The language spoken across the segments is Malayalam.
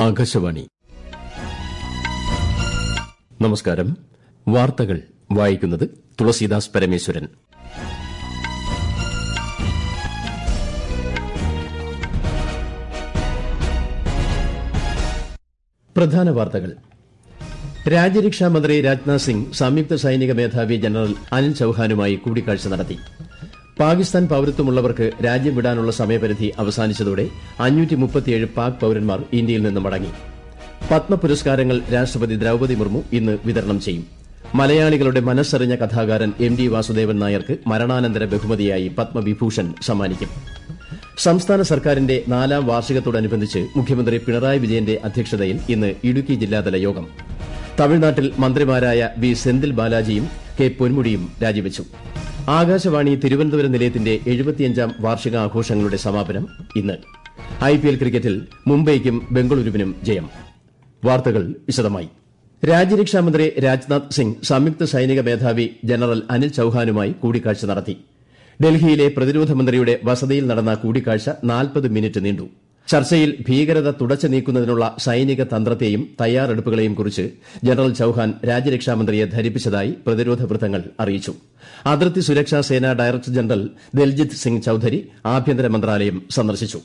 ആകാശവാണി നമസ്കാരം വാർത്തകൾ വായിക്കുന്നത് തുളസീദാസ് പരമേശ്വരൻ പ്രധാന വാർത്തകൾ രാജ്യരക്ഷാ മന്ത്രി രാജ്നാഥ് സിംഗ് സംയുക്ത സൈനിക മേധാവി ജനറൽ അനിൽ ചൌഹാനുമായി കൂടിക്കാഴ്ച നടത്തി പാകിസ്ഥാൻ പൌരത്വമുള്ളവർക്ക് രാജ്യം വിടാനുള്ള സമയപരിധി അവസാനിച്ചതോടെ പാക് പൌരന്മാർ ഇന്ത്യയിൽ നിന്ന് മടങ്ങി പത്മ പുരസ്കാരങ്ങൾ രാഷ്ട്രപതി ദ്രൌപദി മുർമു ഇന്ന് വിതരണം ചെയ്യും മലയാളികളുടെ മനസ്സറിഞ്ഞ കഥാകാരൻ എം ഡി വാസുദേവൻ നായർക്ക് മരണാനന്തര ബഹുമതിയായി പത്മവിഭൂഷൺ സമ്മാനിക്കും സംസ്ഥാന സർക്കാരിന്റെ നാലാം വാർഷികത്തോടനുബന്ധിച്ച് മുഖ്യമന്ത്രി പിണറായി വിജയന്റെ അധ്യക്ഷതയിൽ ഇന്ന് ഇടുക്കി ജില്ലാതല യോഗം തമിഴ്നാട്ടിൽ മന്ത്രിമാരായ വി സെന്തിൽ ബാലാജിയും കെ പൊന്മുടിയും രാജിവച്ചു ആകാശവാണി തിരുവനന്തപുരം നിലയത്തിന്റെ എഴുപത്തിയഞ്ചാം വാർഷികാഘോഷങ്ങളുടെ സമാപനം ഇന്ന് ഐപിഎൽ ക്രിക്കറ്റിൽ മുംബൈക്കും ബംഗളൂരുവിനും ജയം വാർത്തകൾ വിശദമായി രാജ്യരക്ഷാമന്ത്രി രാജ്നാഥ് സിംഗ് സംയുക്ത സൈനിക മേധാവി ജനറൽ അനിൽ ചൌഹാനുമായി കൂടിക്കാഴ്ച നടത്തി ഡൽഹിയിലെ പ്രതിരോധ മന്ത്രിയുടെ വസതിയിൽ നടന്ന കൂടിക്കാഴ്ച നാൽപ്പത് മിനിറ്റ് നീണ്ടു ചർച്ചയിൽ ഭീകരത തുടച്ചു നീക്കുന്നതിനുള്ള സൈനിക തന്ത്രത്തെയും തയ്യാറെടുപ്പുകളെയും കുറിച്ച് ജനറൽ ചൌഹാൻ രാജ്യരക്ഷാമന്ത്രിയെ ധരിപ്പിച്ചതായി പ്രതിരോധ വൃത്തങ്ങൾ അറിയിച്ചു അതിർത്തി സുരക്ഷാ സേന ഡയറക്ടർ ജനറൽ ദൽജിത് സിംഗ് ചൌധരി ആഭ്യന്തര മന്ത്രാലയം സന്ദർശിച്ചു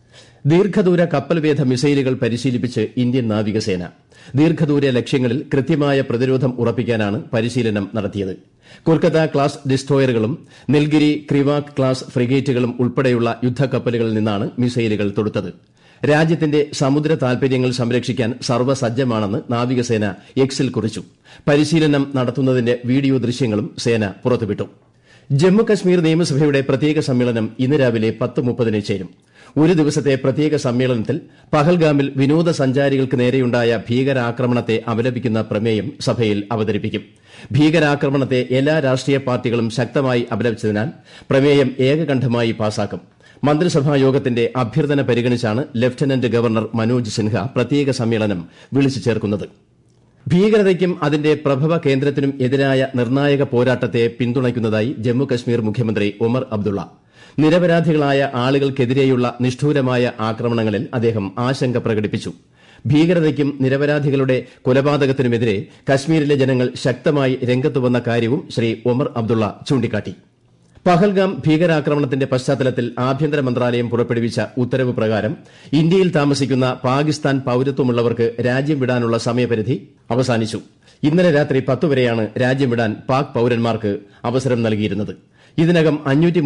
ദീർഘദൂര കപ്പൽവേധ മിസൈലുകൾ പരിശീലിപ്പിച്ച് ഇന്ത്യൻ നാവികസേന ദീർഘദൂര ലക്ഷ്യങ്ങളിൽ കൃത്യമായ പ്രതിരോധം ഉറപ്പിക്കാനാണ് പരിശീലനം നടത്തിയത് കൊൽക്കത്ത ക്ലാസ് ഡിസ്ട്രോയറുകളും നിൽഗിരി ക്രിവാക് ക്ലാസ് ഫ്രിഗേറ്റുകളും ഉൾപ്പെടെയുള്ള യുദ്ധക്കപ്പലുകളിൽ നിന്നാണ് മിസൈലുകൾ തൊടുത്തത് രാജ്യത്തിന്റെ സമുദ്ര താൽപര്യങ്ങൾ സംരക്ഷിക്കാൻ സർവ്വസജ്ജമാണെന്ന് നാവികസേന എക്സിൽ കുറിച്ചു പരിശീലനം നടത്തുന്നതിന്റെ വീഡിയോ ദൃശ്യങ്ങളും സേന പുറത്തുവിട്ടു ജമ്മുകശ്മീർ നിയമസഭയുടെ പ്രത്യേക സമ്മേളനം ഇന്ന് രാവിലെ പത്ത് മുപ്പതിന് ചേരും ഒരു ദിവസത്തെ പ്രത്യേക സമ്മേളനത്തിൽ പഹൽഗാമിൽ വിനോദസഞ്ചാരികൾക്ക് നേരെയുണ്ടായ ഭീകരാക്രമണത്തെ അപലപിക്കുന്ന പ്രമേയം സഭയിൽ അവതരിപ്പിക്കും ഭീകരാക്രമണത്തെ എല്ലാ രാഷ്ട്രീയ പാർട്ടികളും ശക്തമായി അപലപിച്ചതിനാൽ പ്രമേയം ഏകകണ്ഠമായി പാസാക്കും മന്ത്രിസഭാ യോഗത്തിന്റെ അഭ്യർത്ഥന പരിഗണിച്ചാണ് ലഫ്റ്റനന്റ് ഗവർണർ മനോജ് സിൻഹ പ്രത്യേക സമ്മേളനം വിളിച്ചു ചേർക്കുന്നത് ഭീകരതയ്ക്കും അതിന്റെ പ്രഭവ കേന്ദ്രത്തിനും എതിരായ നിർണായക പോരാട്ടത്തെ പിന്തുണയ്ക്കുന്നതായി ജമ്മുകശ്മീർ മുഖ്യമന്ത്രി ഒമർ അബ്ദുള്ള നിരപരാധികളായ ആളുകൾക്കെതിരെയുള്ള നിഷ്ഠൂരമായ ആക്രമണങ്ങളിൽ അദ്ദേഹം ആശങ്ക പ്രകടിപ്പിച്ചു ഭീകരതയ്ക്കും നിരപരാധികളുടെ കൊലപാതകത്തിനുമെതിരെ കശ്മീരിലെ ജനങ്ങൾ ശക്തമായി രംഗത്തുവന്ന കാര്യവും ശ്രീ ഒമർ അബ്ദുള്ള ചൂണ്ടിക്കാട്ടി പഹൽഗാം ഭീകരാക്രമണത്തിന്റെ പശ്ചാത്തലത്തിൽ ആഭ്യന്തര മന്ത്രാലയം പുറപ്പെടുവിച്ച ഉത്തരവ് പ്രകാരം ഇന്ത്യയിൽ താമസിക്കുന്ന പാകിസ്ഥാൻ പൌരത്വമുള്ളവർക്ക് രാജ്യം വിടാനുള്ള സമയപരിധി അവസാനിച്ചു ഇന്നലെ രാത്രി പത്തുവരെയാണ് രാജ്യം വിടാൻ പാക് പൌരന്മാർക്ക് അവസരം നൽകിയിരുന്നത് ഇതിനകം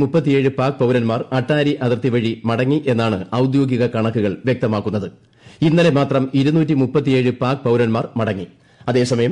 പാക് പൌരന്മാർ അട്ടാരി അതിർത്തി വഴി മടങ്ങി എന്നാണ് ഔദ്യോഗിക കണക്കുകൾ വ്യക്തമാക്കുന്നത് ഇന്നലെ മാത്രം പാക് പൌരന്മാർ മടങ്ങി അതേസമയം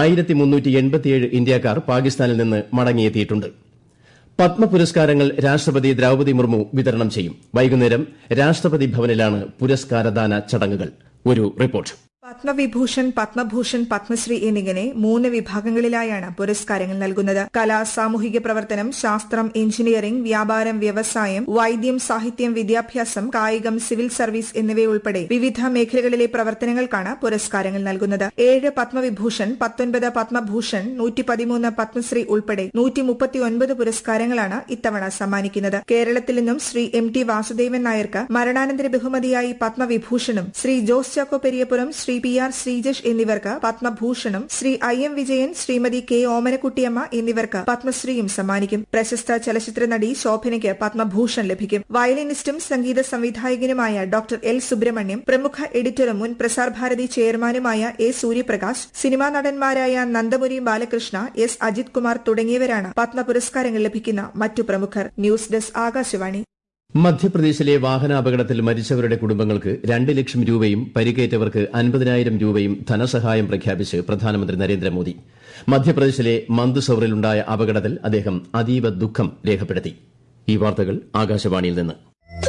ഇന്ത്യക്കാർ പാകിസ്ഥാനിൽ നിന്ന് മടങ്ങിയെത്തിയിട്ടുണ്ട് പത്മ പുരസ്കാരങ്ങൾ രാഷ്ട്രപതി ദ്രൌപദി മുർമു വിതരണം ചെയ്യും വൈകുന്നേരം രാഷ്ട്രപതി ഭവനിലാണ് പുരസ്കാരദാന ചടങ്ങുകൾ ഒരു റിപ്പോർട്ട് പത്മവിഭൂഷൺ പത്മഭൂഷൺ പത്മശ്രീ എന്നിങ്ങനെ മൂന്ന് വിഭാഗങ്ങളിലായാണ് പുരസ്കാരങ്ങൾ നൽകുന്നത് കല സാമൂഹിക പ്രവർത്തനം ശാസ്ത്രം എഞ്ചിനീയറിംഗ് വ്യാപാരം വ്യവസായം വൈദ്യം സാഹിത്യം വിദ്യാഭ്യാസം കായികം സിവിൽ സർവീസ് എന്നിവയുൾപ്പെടെ വിവിധ മേഖലകളിലെ പ്രവർത്തനങ്ങൾക്കാണ് പുരസ്കാരങ്ങൾ നൽകുന്നത് ഏഴ് പത്മവിഭൂഷൺ പത്തൊൻപത് പത്മഭൂഷൺ നൂറ്റി പതിമൂന്ന് പത്മശ്രീ ഉൾപ്പെടെ നൂറ്റി മുപ്പത്തിയൊൻപത് പുരസ്കാരങ്ങളാണ് ഇത്തവണ സമ്മാനിക്കുന്നത് കേരളത്തിൽ നിന്നും ശ്രീ എം ടി വാസുദേവൻ നായർക്ക് മരണാനന്തര ബഹുമതിയായി പത്മവിഭൂഷണും ശ്രീ ജോസ് ചാക്കോ പെരിയപുരം ശ്രീ പി ആർ ശ്രീജഷ് എന്നിവർക്ക് പത്മഭൂഷണും Shri I M Vijayan Shrimati K Omanakuttyamma എന്നിവർക്ക് പത്മശ്രീയും സമ്മാനിക്കും പ്രശസ്ത ചലച്ചിത്ര നടി ശോഭനയ്ക്ക് പത്മഭൂഷൺ ലഭിക്കും വയലിനിസ്റ്റും സംഗീത സംവിധായകനുമായ ഡോക്ടർ എൽ സുബ്രഹ്മണ്യം പ്രമുഖ എഡിറ്ററും മുൻ പ്രസാർ ഭാരതി ചെയർമാനുമായ എ സൂര്യപ്രകാശ് സിനിമാ നടന്മാരായ നന്ദമുരി ബാലകൃഷ്ണ എസ് അജിത് കുമാർ തുടങ്ങിയവരാണ് പത്മ പുരസ്കാരങ്ങൾ ലഭിക്കുന്ന മറ്റു പ്രമുഖർ ന്യൂസ് ഡെസ്ക് ആകാശവാണി മധ്യപ്രദേശിലെ വാഹനാപകടത്തിൽ മരിച്ചവരുടെ കുടുംബങ്ങൾക്ക് രണ്ട് ലക്ഷം രൂപയും പരിക്കേറ്റവർക്ക് അൻപതിനായിരം രൂപയും ധനസഹായം പ്രഖ്യാപിച്ച് പ്രധാനമന്ത്രി നരേന്ദ്രമോദി മധ്യപ്രദേശിലെ മന്ദസൌറിലുണ്ടായ അപകടത്തിൽ അദ്ദേഹം അതീവ ദുഃഖം രേഖപ്പെടുത്തി ഈ വാർത്തകൾ ആകാശവാണിയിൽ നിന്ന്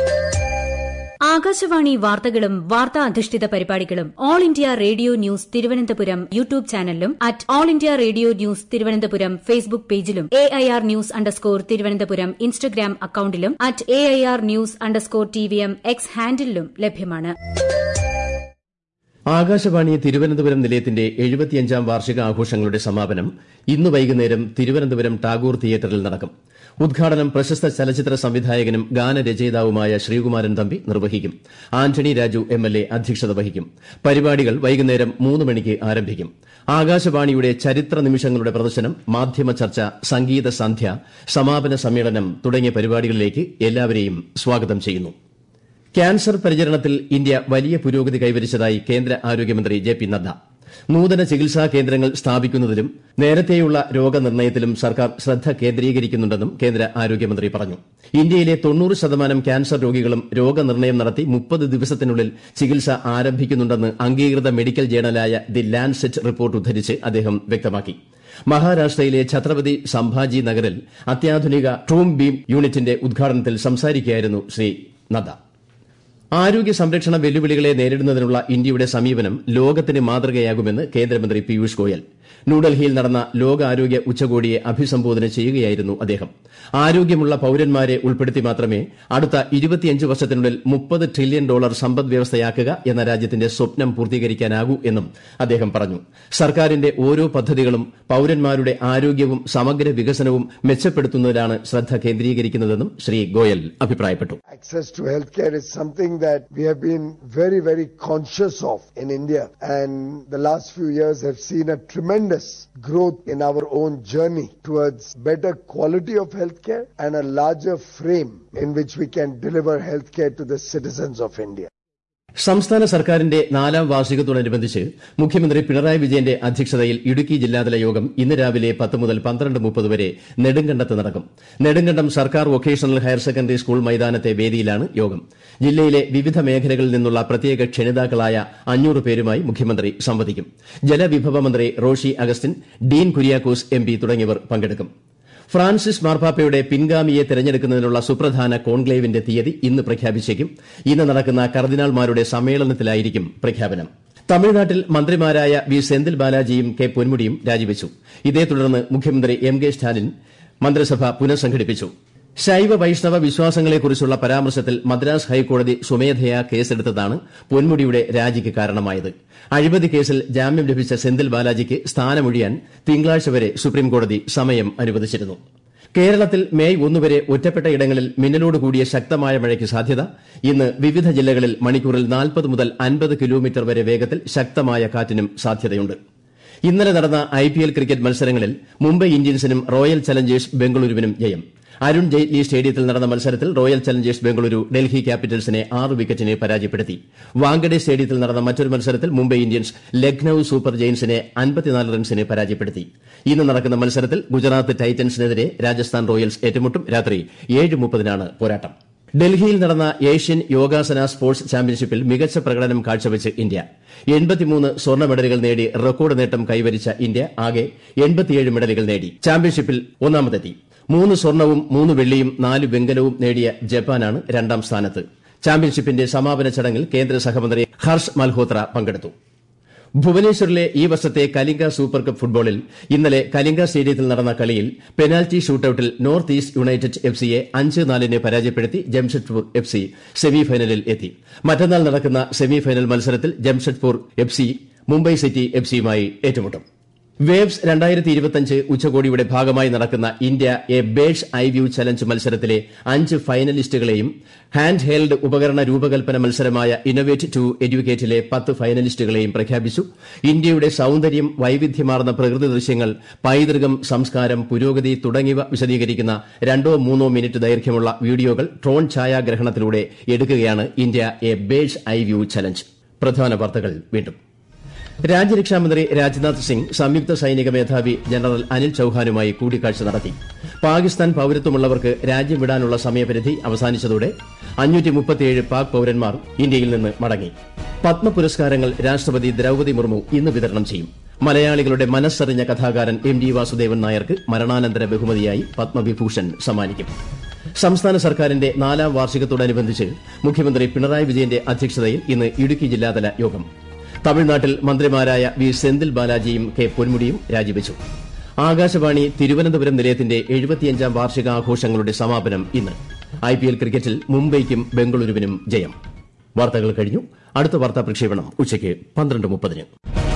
ആകാശവാണി വാർത്തകളും വാർത്താ അധിഷ്ഠിത പരിപാടികളും all India radio news Thiruvananthapuram YouTube ചാനലിലും at all India radio news Thiruvananthapuram Facebook പേജിലും A I R news underscore Thiruvananthapuram Instagram അക്കൌണ്ടിലും at A I R news underscore T V M X ഹാൻഡിലും ലഭ്യമാണ് ആകാശവാണി തിരുവനന്തപുരം നിലയത്തിന്റെ എഴുപത്തിയഞ്ചാം വാർഷിക ആഘോഷങ്ങളുടെ സമാപനം ഇന്ന് വൈകുന്നേരം തിരുവനന്തപുരം ടാഗോർ തിയേറ്ററിൽ നടക്കും ഉദ്ഘാടനം പ്രശസ്ത ചലച്ചിത്ര സംവിധായകനും ഗാനരചയിതാവുമായ ശ്രീകുമാരൻ തമ്പി നിർവഹിക്കും Antony Raju M L A അധ്യക്ഷത വഹിക്കും പരിപാടികൾ വൈകുന്നേരം മൂന്ന് മണിക്ക് ആരംഭിക്കും ആകാശവാണിയുടെ ചരിത്ര നിമിഷങ്ങളുടെ പ്രദർശനം മാധ്യമ ചർച്ച സംഗീത സന്ധ്യ സമാപന സമ്മേളനം തുടങ്ങിയ പരിപാടികളിലേക്ക് എല്ലാവരെയും സ്വാഗതം ചെയ്യുന്നു ക്യാൻസർ പരിചരണത്തിൽ ഇന്ത്യ വലിയ പുരോഗതി കൈവരിച്ചതായി കേന്ദ്ര ആരോഗ്യമന്ത്രി ജെ പി നദ്ദ നൂതന ചികിത്സാ കേന്ദ്രങ്ങൾ സ്ഥാപിക്കുന്നതിലും നേരത്തെയുള്ള രോഗനിർണയത്തിലും സർക്കാർ ശ്രദ്ധ കേന്ദ്രീകരിക്കുന്നുണ്ടെന്നും കേന്ദ്ര ആരോഗ്യമന്ത്രി പറഞ്ഞു ഇന്ത്യയിലെ തൊണ്ണൂറ് ശതമാനം ക്യാൻസർ രോഗികളും രോഗനിർണയം നടത്തി മുപ്പത് ദിവസത്തിനുള്ളിൽ ചികിത്സ ആരംഭിക്കുന്നുണ്ടെന്ന് അംഗീകൃത മെഡിക്കൽ ജേണലായ ദി ലാൻഡ്സെറ്റ് റിപ്പോർട്ട് ഉദ്ധരിച്ച് അദ്ദേഹം വ്യക്തമാക്കി മഹാരാഷ്ട്രയിലെ ഛത്രപതി സംഭാജി നഗറിൽ അത്യാധുനിക ട്രൂം ബീം യൂണിറ്റിന്റെ ഉദ്ഘാടനത്തിൽ സംസാരിക്കുകയായിരുന്നു ശ്രീ നദ്ദ ആരോഗ്യ സംരക്ഷണ വെല്ലുവിളികളെ നേരിടുന്നതിനുള്ള ഇന്ത്യയുടെ സമീപനം ലോകത്തിന് മാതൃകയാകുമെന്ന് കേന്ദ്രമന്ത്രി പീയൂഷ് ഗോയൽ ന്യൂഡൽഹിയിൽ നടന്ന ലോകാരോഗ്യ ഉച്ചകോടിയെ അഭിസംബോധന ചെയ്യുകയായിരുന്നു അദ്ദേഹം ആരോഗ്യമുള്ള പൌരന്മാരെ ഉൾപ്പെടുത്തി മാത്രമേ അടുത്ത ഇരുപത്തിയഞ്ച് വർഷത്തിനുള്ളിൽ മുപ്പത് ട്രില്യൺ ഡോളർ സമ്പദ് വ്യവസ്ഥയാക്കുക എന്ന രാജ്യത്തിന്റെ സ്വപ്നം പൂർത്തീകരിക്കാനാകൂ എന്നും അദ്ദേഹം പറഞ്ഞു സർക്കാരിന്റെ ഓരോ പദ്ധതികളും പൌരന്മാരുടെ ആരോഗ്യവും സമഗ്ര വികസനവും മെച്ചപ്പെടുത്തുന്നതിലാണ് ശ്രദ്ധ കേന്ദ്രീകരിക്കുന്നതെന്നും ശ്രീ ഗോയൽ അഭിപ്രായപ്പെട്ടു Access to healthcare is something that we have been very, very conscious of in India. And the last few years have seen a tremendous growth in our own journey towards better quality of healthcare and a larger frame in which we can deliver healthcare to the citizens of India. സംസ്ഥാന സർക്കാരിന്റെ നാലാം വാർഷികത്തോടനുബന്ധിച്ച് മുഖ്യമന്ത്രി പിണറായി വിജയന്റെ അധ്യക്ഷതയിൽ ഇടുക്കി ജില്ലാതല യോഗം ഇന്ന് രാവിലെ പത്ത് മുതൽ പന്ത്രണ്ട് മുപ്പത് വരെ നെടുങ്കണ്ടത്ത് നടക്കും നെടുങ്കണ്ടം സർക്കാർ വൊക്കേഷണൽ ഹയർ സെക്കൻഡറി സ്കൂൾ മൈതാനത്തെ വേദിയിലാണ് യോഗം ജില്ലയിലെ വിവിധ മേഖലകളിൽ നിന്നുള്ള പ്രത്യേക ക്ഷണിതാക്കളായ അഞ്ഞൂറ് പേരുമായി മുഖ്യമന്ത്രി സംവദിക്കും ജലവിഭവ മന്ത്രി റോഷി അഗസ്റ്റിൻ ഡീൻ കുര്യാക്കോസ് എം തുടങ്ങിയവർ പങ്കെടുക്കും ഫ്രാൻസിസ് മാർപ്പാപ്പയുടെ പിൻഗാമിയെ തെരഞ്ഞെടുക്കുന്നതിനുള്ള സുപ്രധാന കോൺക്ലേവിന്റെ തീയതി ഇന്ന് പ്രഖ്യാപിച്ചേക്കും ഇന്ന് നടക്കുന്ന കർദിനാൾമാരുടെ സമ്മേളനത്തിലായിരിക്കും പ്രഖ്യാപനം തമിഴ്നാട്ടിൽ മന്ത്രിമാരായ വി സെന്തിൽ ബാലാജിയും കെ പൊന്മുടിയും രാജിവെച്ചു ഇതേ തുടർന്ന് മുഖ്യമന്ത്രി എം കെ സ്റ്റാലിൻ മന്ത്രിസഭ പുനഃസംഘടിപ്പിച്ചു ശൈവ വൈഷ്ണവ വിശ്വാസങ്ങളെക്കുറിച്ചുള്ള പരാമർശത്തിൽ മദ്രാസ് ഹൈക്കോടതി സ്വമേധയാ കേസെടുത്തതാണ് പൊന്മുടിയുടെ രാജിക്ക് കാരണമായത് അഴിമതി കേസിൽ ജാമ്യം ലഭിച്ച സെന്തിൽ ബാലാജിക്ക് സ്ഥാനമൊഴിയാൻ തിങ്കളാഴ്ച വരെ സുപ്രീംകോടതി സമയം അനുവദിച്ചിരുന്നു കേരളത്തിൽ മെയ് ഒന്നുവരെ ഒറ്റപ്പെട്ട ഇടങ്ങളിൽ മിന്നലോട് കൂടിയ ശക്തമായ മഴയ്ക്ക് സാധ്യത ഇന്ന് വിവിധ ജില്ലകളിൽ മണിക്കൂറിൽ നാൽപ്പത് മുതൽ അൻപത് കിലോമീറ്റർ വരെ വേഗത്തിൽ ശക്തമായ കാറ്റിനും സാധ്യതയുണ്ട് ഇന്നലെ നടന്ന ഐപിഎൽ ക്രിക്കറ്റ് മത്സരങ്ങളിൽ മുംബൈ ഇന്ത്യൻസിനും റോയൽ ചലഞ്ചേഴ്സ് ബംഗളൂരുവിനും ജയം അരുൺ ജെയ്റ്റ്ലി സ്റ്റേഡിയത്തിൽ നടന്ന മത്സരത്തിൽ റോയൽ ചലഞ്ചേഴ്സ് ബംഗളൂരു ഡൽഹി ക്യാപിറ്റൽസിനെ ആറ് വിക്കറ്റിന് പരാജയപ്പെടുത്തി വാങ്കഡെ സ്റ്റേഡിയത്തിൽ നടന്ന മറ്റൊരു മത്സരത്തിൽ മുംബൈ ഇന്ത്യൻസ് ലക്നൌ സൂപ്പർ ജയൻസിനെ അൻപത്തിനാല് റൺസിന് പരാജയപ്പെടുത്തി ഇന്ന് നടക്കുന്ന മത്സരത്തിൽ ഗുജറാത്ത് ടൈറ്റൻസിനെതിരെ രാജസ്ഥാൻ റോയൽസ് ഏറ്റുമുട്ടും രാത്രി ഏഴ് മുപ്പതിനാണ് പോരാട്ടം ഡൽഹിയിൽ നടന്ന ഏഷ്യൻ യോഗാസന സ്പോർട്സ് ചാമ്പ്യൻഷിപ്പിൽ മികച്ച പ്രകടനം കാഴ്ചവെച്ച് ഇന്ത്യ എൺപത്തിമൂന്ന് സ്വർണ്ണ മെഡലുകൾ നേടി റെക്കോർഡ് നേട്ടം കൈവരിച്ച ഇന്ത്യ ആകെ എൺപത്തിയേഴ് മെഡലുകൾ നേടി ചാമ്പ്യൻഷിപ്പിൽ ഒന്നാമതെത്തി മൂന്ന് സ്വർണവും മൂന്ന് വെള്ളിയും നാല് വെങ്കലവും നേടിയ ജപ്പാനാണ് രണ്ടാം സ്ഥാനത്ത് ചാമ്പ്യൻഷിപ്പിന്റെ സമാപന ചടങ്ങിൽ കേന്ദ്ര സഹമന്ത്രി ഹർഷ് മൽഹോത്ര പങ്കെടുത്തു ഭുവനേശ്വറിലെ ഈ വർഷത്തെ കലിംഗ സൂപ്പർ കപ്പ് ഫുട്ബോളിൽ ഇന്നലെ കലിംഗ സ്റ്റേഡിയത്തിൽ നടന്ന കളിയിൽ പെനാൽറ്റി ഷൂട്ടൌട്ടിൽ നോർത്ത് ഈസ്റ്റ് യുണൈറ്റഡ് എഫ് സിയെ അഞ്ച് നാലിന് പരാജയപ്പെടുത്തി ജംഷഡ്പൂർ എഫ് സി സെമിഫൈനലിൽ എത്തി മറ്റന്നാൾ നടക്കുന്ന സെമിഫൈനൽ മത്സരത്തിൽ Jamshedpur F C Mumbai city F സിയുമായി ഏറ്റുമുട്ടും വേവ്സ് രണ്ടായിരത്തി ഇരുപത്തിയഞ്ച് ഉച്ചകോടിയുടെ ഭാഗമായി നടക്കുന്ന India a bird's eye view challenge മത്സരത്തിലെ അഞ്ച് ഫൈനലിസ്റ്റുകളെയും ഹാൻഡ് ഹെൽഡ് ഉപകരണ രൂപകൽപ്പന മത്സരമായ ഇന്നൊവേറ്റ് ടു എഡ്യൂക്കേറ്റിലെ പത്ത് ഫൈനലിസ്റ്റുകളെയും പ്രഖ്യാപിച്ചു ഇന്ത്യയുടെ സൌന്ദര്യം വൈവിധ്യമാർന്ന പ്രകൃതി ദൃശ്യങ്ങൾ പൈതൃകം സംസ്കാരം പുരോഗതി തുടങ്ങിയവ വിശദീകരിക്കുന്ന രണ്ടോ മൂന്നോ മിനിറ്റ് ദൈർഘ്യമുള്ള വീഡിയോകൾ ഡ്രോൺ ഛായാഗ്രഹണത്തിലൂടെ എടുക്കുകയാണ് India a bird's eye view challenge പ്രധാന വാർത്തകൾ വീണ്ടും രാജ്യരക്ഷാമന്ത്രി രാജ്നാഥ് സിംഗ് സംയുക്ത സൈനിക മേധാവി ജനറൽ അനിൽ ചൌഹാനുമായി കൂടിക്കാഴ്ച നടത്തി പാകിസ്ഥാൻ പൌരത്വമുള്ളവർക്ക് രാജ്യം വിടാനുള്ള സമയപരിധി അവസാനിച്ചതോടെ പാക് പൌരന്മാർ ഇന്ത്യയിൽ നിന്ന് മടങ്ങി പത്മ പുരസ്കാരങ്ങൾ രാഷ്ട്രപതി ദ്രൌപതി മുർമു ഇന്ന് വിതരണം ചെയ്യും മലയാളികളുടെ മനസ്സറിഞ്ഞ കഥാകാരൻ എം ഡി വാസുദേവൻ നായർക്ക് മരണാനന്തര ബഹുമതിയായി പത്മവിഭൂഷൺ സമ്മാനിക്കും സംസ്ഥാന സർക്കാരിന്റെ നാലാം വാർഷികത്തോടനുബന്ധിച്ച് മുഖ്യമന്ത്രി പിണറായി വിജയന്റെ അധ്യക്ഷതയിൽ ഇന്ന് ഇടുക്കി ജില്ലാതല യോഗം തമിഴ്നാട്ടിൽ മന്ത്രിമാരായ വി സെന്തിൽ ബാലാജിയും കെ പൊന്മുടിയും രാജിവെച്ചു ആകാശവാണി തിരുവനന്തപുരം നിലയത്തിന്റെ എഴുപത്തിയഞ്ചാം വാർഷികാഘോഷങ്ങളുടെ സമാപനം ഇന്ന് ഐപിഎൽ ക്രിക്കറ്റിൽ മുംബൈക്കും ബംഗളൂരുവിനും ജയം വാർത്തകൾ കഴിഞ്ഞു അടുത്ത വാർത്താ പ്രക്ഷേപണം ഉച്ചയ്ക്ക് പന്ത്രണ്ട് മുപ്പതിന്